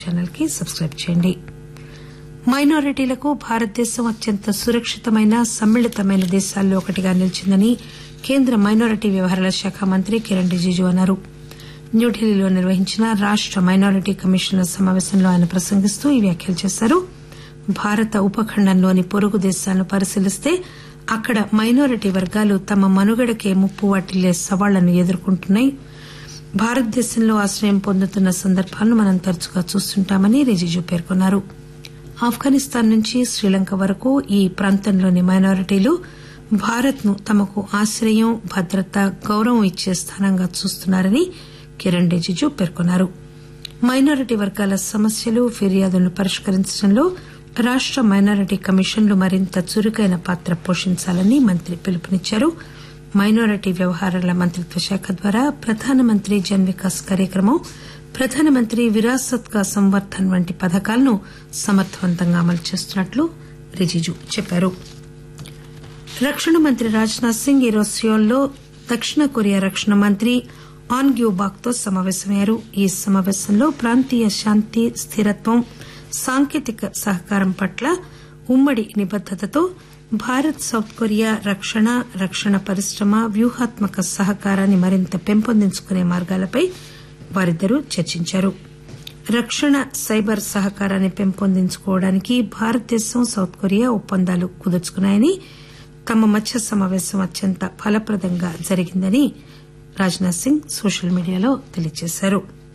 Channel కి subscribe చేయండి మైనారిటీలకు భారతదేశం అత్యంత సురక్షితమైన సమ్మిళితమైన దేశాల్లో ఒకటిగా నిలిచిందని కేంద్ర మైనారిటీ వ్యవహారాల శాఖ మంత్రి కిరణ్ రిజిజు అన్నారు న్యూఢిల్లీలో నిర్వహించిన రాష్ట మైనారిటీ కమిషన్ల సమాపేశంలో ఆయన ప్రసంగిస్తూ ఈ వ్యాఖ్యలు చేశారు భారత ఉపఖండంలోని పొరుగు దేశాలను పరిశీలిస్తే అక్కడ మైనారిటీ వర్గాలు తమ మనుగడకే ముప్పు వాటిల్లే సవాళ్లను ఎదుర్కొంటున్నాయి భారతదేశంలో ఆశ్రయం పొందుతున్న సందర్భాలను మనం తరచుగా చూస్తుంటామని రిజిజు పేర్కొన్నారు ఆఫ్ఘనిస్తాన్ నుంచి శ్రీలంక వరకు ఈ ప్రాంతంలోని మైనారిటీలు భారత్ ను తమకు ఆశ్రయం భద్రత గౌరవం ఇచ్చే స్థానంగా చూస్తున్నారని కిరణ్ రిజిజు పేర్కొన్నారు మైనారిటీ వర్గాల సమస్యలు ఫిర్యాదులను పరిష్కరించడంలో రాష్ట మైనారిటీ కమిషన్లు మరింత చురుకైన పాత్ర పోషించాలని మంత్రి పిలుపునిచ్చారు మైనారిటీ వ్యవహారాల మంత్రిత్వ శాఖ ద్వారా ప్రధానమంత్రి జన్ వికాస్ కార్యక్రమం ప్రధానమంత్రి విరాసత్ కా సంవర్దన్ వంటి పథకాలను సమర్దవంతంగా అమలు చేస్తున్నట్లు రిజిజు చెప్పారు రక్షణ మంత్రి రాజ్ నాథ్ సింగ్ ఈరోజు సియోల్లో దక్షిణ కొరియా రక్షణ మంత్రి ఆన్ గ్యూ బాక్ తో సమాపేశమయ్యారు ఈ సమాపేశంలో ప్రాంతీయ శాంతి స్థిరత్వం సాంకేతిక సహకారం పట్ల ఉమ్మడి నిబద్దతతో భారత్ సౌత్ కొరియా రక్షణ రక్షణ పరిశ్రమ వ్యూహాత్మక సహకారాన్ని మరింత పెంపొందించుకునే మార్గాలపై వారిద్దరూ చర్చించారు రక్షణ సైబర్ సహకారాన్ని పెంపొందించుకోవడానికి భారతదేశం సౌత్ కొరియా ఒప్పందాలు కుదుర్చుకున్నాయని తమ మధ్య సమాపేశం అత్యంత ఫలప్రదంగా జరిగిందని రాజ్నాథ్ సింగ్ సోషల్ మీడియాలో తెలియజేశారు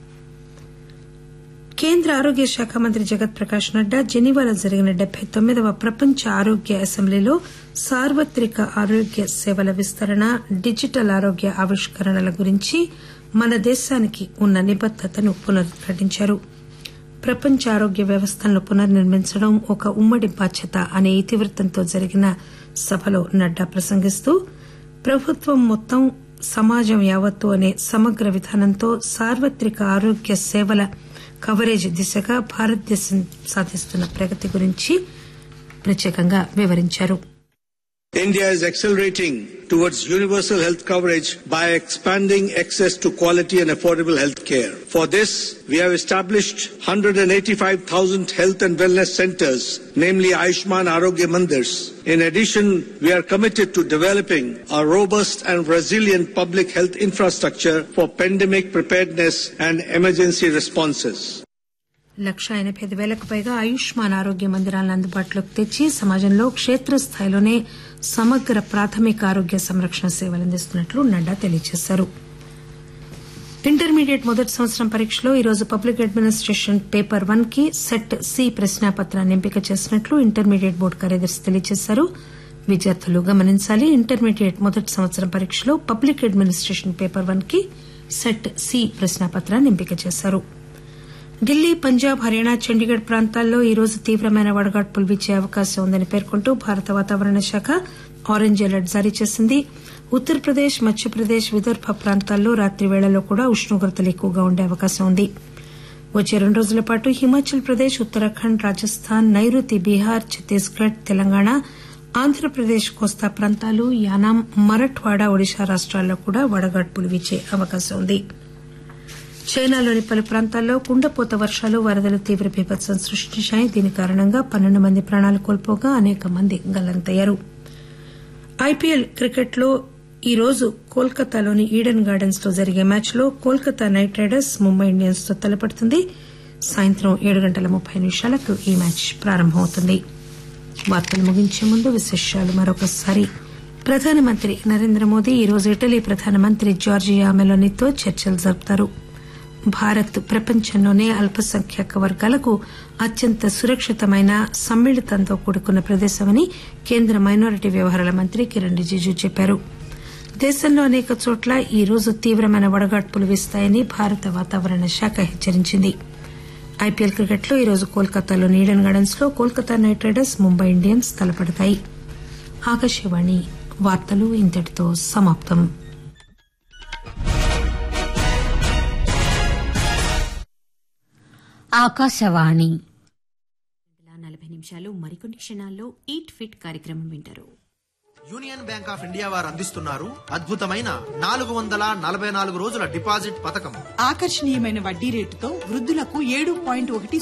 కేంద్ర ఆరోగ్య శాఖ మంత్రి జగత్ ప్రకాష్ నడ్డా జెనీవాలో జరిగిన డెబ్బై తొమ్మిదవ ప్రపంచ ఆరోగ్య అసెంబ్లీలో సార్వత్రిక ఆరోగ్య సేవల విస్తరణ డిజిటల్ ఆరోగ్య ఆవిష్కరణల గురించి మన దేశానికి ఉన్న నిబద్దతను పునరుద్ఘాటించారు ప్రపంచ ఆరోగ్య వ్యవస్థలను పునర్నిర్మించడం ఒక ఉమ్మడి బాధ్యత అనే ఇతివృత్తంతో జరిగిన సభలో నడ్డా ప్రసంగిస్తూ ప్రభుత్వం మొత్తం సమాజం యావత్తు అనే సమగ్ర విధానంతో సార్వత్రిక ఆరోగ్య సేవల కవరేజ్ దిశగా భారతదేశం సాధిస్తున్న ప్రగతి గురించి ప్రత్యేకంగా వివరించారు India is accelerating towards universal health coverage by expanding access to quality and affordable health care. For this, we have established 185,000 health and wellness centers, namely Ayushman Arogya Mandirs. In addition, we are committed to developing a robust and resilient public health infrastructure for pandemic preparedness and emergency responses. లక్ష ఎనబై ఐదు పేలకు పైగా ఆయుష్మాన్ ఆరోగ్య మందిరాలను అందుబాటులోకి తెచ్చి సమాజంలో క్షేత్రస్థాయిలోనే సమగ్ర ప్రాథమిక ఆరోగ్య సంరక్షణ సేవలు అందిస్తున్నట్లు నడ్డా తెలియజేశారు ఇంటర్మీడియట్ మొదటి సంవత్సరం పరీక్షలో ఈరోజు పబ్లిక్ అడ్మినిస్టేషన్ పేపర్ వన్ కి సెట్ సి ప్రశ్నాపత్రాన్ని ఎంపిక చేసినట్లు ఇంటర్మీడియట్ బోర్డు కార్యదర్శి తెలియజేశారు విద్యార్థులు గమనించాలి ఇంటర్మీడియట్ మొదటి సంవత్సరం పరీక్షలో పబ్లిక్ అడ్మినిస్టేషన్ పేపర్ వన్ కి సెట్ సి ప్రశ్నాపత్రాన్ని ఎంపిక చేశారు ఢిల్లీ పంజాబ్ హర్యానా చండీగఢ్ ప్రాంతాల్లో ఈరోజు తీవ్రమైన వడగాడ్పులు వీచే అవకాశం ఉందని పేర్కొంటూ భారత వాతావరణ శాఖ ఆరెంజ్ అలర్ట్ జారీ చేసింది ఉత్తరప్రదేశ్ మధ్యప్రదేశ్ విదర్భ ప్రాంతాల్లో రాత్రి పేళల్లో కూడా ఉష్ణోగ్రతలు ఎక్కువగా ఉండే అవకాశం ఉంది వచ్చే రెండు రోజుల పాటు హిమాచల్ ప్రదేశ్ ఉత్తరాఖండ్ రాజస్థాన్ నైరుతి బీహార్ ఛత్తీస్గఢ్ తెలంగాణ ఆంధ్రప్రదేశ్ కోస్తా ప్రాంతాలు యానాం మరఠ్వాడా ఒడిశా రాష్టాల్లో కూడా వడగాడ్పులు వీచే అవకాశం ఉంది చైనాలోని పలు ప్రాంతాల్లో కుండపోత వర్షాలు వరదలు తీవ్ర బీభత్సం సృష్టించాయి దీని కారణంగా పన్నెండు మంది ప్రాణాలు కోల్పోగా అనేక మంది గల్లంతయ్యారు ఐపీఎల్ క్రికెట్లో ఈ రోజు కోల్కతాలోని ఈడెన్ గార్డెన్స్ లో జరిగే మ్యాచ్ లో Kolkata Knight Riders Mumbai Indians తో తలపడుతుంది సాయంత్రం ఏడు గంటల ముప్పై నిమిషాలకు ఈ మ్యాచ్ ప్రారంభమవుతుంది వార్తలు ముగించే ముందు విశేషాలు మరొకసారి ప్రధానమంత్రి నరేంద్ర మోదీ ఈరోజు ఇటలీ ప్రధానమంత్రి జార్జియా మెలోనీతో చర్చలు జరుపుతారు భారత్ ప్రపంచంలోనే అల్పసంఖ్యాక వర్గాలకు అత్యంత సురక్షితమైన సమ్మిళితంతో కూడుకున్న ప్రదేశమని కేంద్ర మైనారిటీ వ్యవహారాల మంత్రి కిరణ్ రిజిజు చెప్పారు దేశంలో అనేక చోట్ల ఈ రోజు తీవ్రమైన వడగాడ్పులు వీస్తాయని భారత వాతావరణ శాఖ హెచ్చరించింది ఐపీఎల్ క్రికెట్లో ఈరోజు కోల్కతాలోని ఈడెన్ గార్డెన్స్ లో Kolkata Knight Riders Mumbai Indians తలపడతాయి ఆకాశవాణి వార్తలు ఇంతటితో సమాప్తం ఆకాశవాణి నలభై నిమిషాలు మరికొన్ని క్షణాల్లో ఈట్ ఫిట్ కార్యక్రమం వింటారు యూనియన్ బ్యాంక్ ఆఫ్ ఇండియా వారు అందిస్తున్నారు అద్భుతమైన నాలుగు వందల నలభై నాలుగు రోజుల డిపాజిట్ పథకం ఆకర్షణీయమైన వడ్డీ రేటుతో వృద్ధులకు ఏడు పాయింట్ ఒకటి